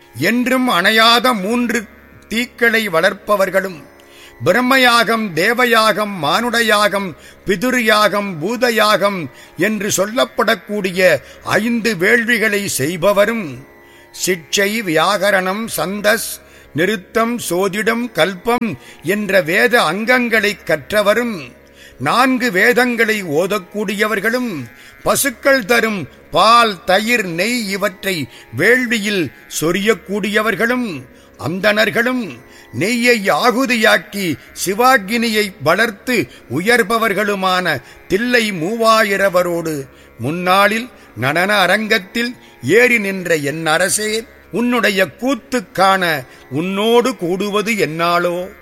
என்றும் அணையாத மூன்று தீக்களை வளர்ப்பவர்களும் பிரம்மயாகம் தேவயாகம் மானுடயாகம் பிதுர்யாகம் பூதயாகம் என்று சொல்லப்படக்கூடிய ஐந்து வேள்விகளை செய்பவரும் சிட்சை வியாகரணம் சந்தஸ் நிருத்தம் சோதிடம் கல்பம் என்ற வேத அங்கங்களை கற்றவரும் நான்கு வேதங்களை ஓதக்கூடியவர்களும் பசுக்கள் தரும் பால் தயிர் நெய் இவற்றை வேள்வியில் சொரியக்கூடியவர்களும் அந்தணர்களும் நெய்யை ஆகுதியாக்கி சிவாகினியை வளர்த்து உயர்பவர்களுமான தில்லை மூவாயிரவரோடு முன்னாளில் நடன அரங்கத்தில் ஏறி நின்ற என் அரசே உன்னுடைய கூத்து காண உன்னோடு கூடுவது என்னாலோ